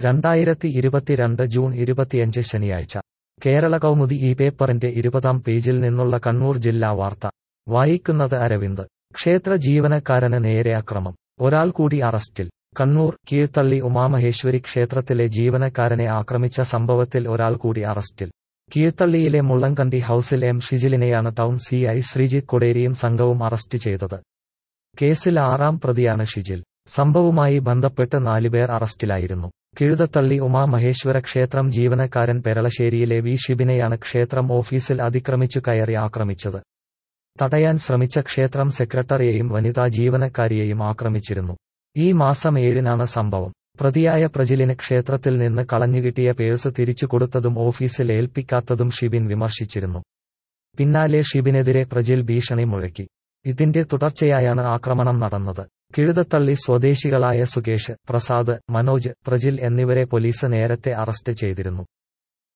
രണ്ടായിരത്തി ഇരുപത്തിരണ്ട് ജൂൺ ഇരുപത്തിയഞ്ച് ശനിയാഴ്ച കേരള കൗമുദി ഈ പേപ്പറിന്റെ ഇരുപതാം പേജിൽ നിന്നുള്ള കണ്ണൂർ ജില്ലാ വാർത്ത വായിക്കുന്നത് അരവിന്ദ് ക്ഷേത്ര ജീവനക്കാരന് നേരെ അക്രമം ഒരാൾ കൂടി അറസ്റ്റിൽ കണ്ണൂർ കീഴ്ത്തള്ളി ഉമാമഹേശ്വരി ക്ഷേത്രത്തിലെ ജീവനക്കാരനെ ആക്രമിച്ച സംഭവത്തിൽ ഒരാൾ കൂടി അറസ്റ്റിൽ കീഴ്ത്തള്ളിയിലെ മുള്ളങ്കണ്ടി ഹൌസിൽ എം ഷിജിലിനെയാണ് ടൗൺ സി ഐ ശ്രീജിത്ത് കൊടേരിയും സംഘവും അറസ്റ്റ് ചെയ്തത് കേസിൽ ആറാം പ്രതിയാണ് ഷിജിൽ സംഭവവുമായി ബന്ധപ്പെട്ട് നാലുപേർ അറസ്റ്റിലായിരുന്നു കിഴുതത്തള്ളി ഉമാമഹേശ്വര ക്ഷേത്രം ജീവനക്കാരൻ പെരളശ്ശേരിയിലെ വി ഷിബിനെയാണ് ക്ഷേത്രം ഓഫീസിൽ അതിക്രമിച്ചു കയറി ആക്രമിച്ചത് തടയാൻ ശ്രമിച്ച ക്ഷേത്രം സെക്രട്ടറിയെയും വനിതാ ജീവനക്കാരിയെയും ആക്രമിച്ചിരുന്നു ഈ മാസം ഏഴിനാണ് സംഭവം പ്രതിയായ പ്രജിലിന് ക്ഷേത്രത്തിൽ നിന്ന് കളഞ്ഞുകിട്ടിയ പേഴ്സ് തിരിച്ചു കൊടുത്തതും ഓഫീസിൽ ഏൽപ്പിക്കാത്തതും ഷിബിൻ വിമർശിച്ചിരുന്നു പിന്നാലെ ഷിബിനെതിരെ പ്രജിൽ ഭീഷണി മുഴക്കി ഇതിന്റെ തുടർച്ചയായാണ് ആക്രമണം നടന്നത് കിഴുതത്തള്ളി സ്വദേശികളായ സുകേഷ് പ്രസാദ് മനോജ് പ്രജിൽ എന്നിവരെ പോലീസ് നേരത്തെ അറസ്റ്റ് ചെയ്തിരുന്നു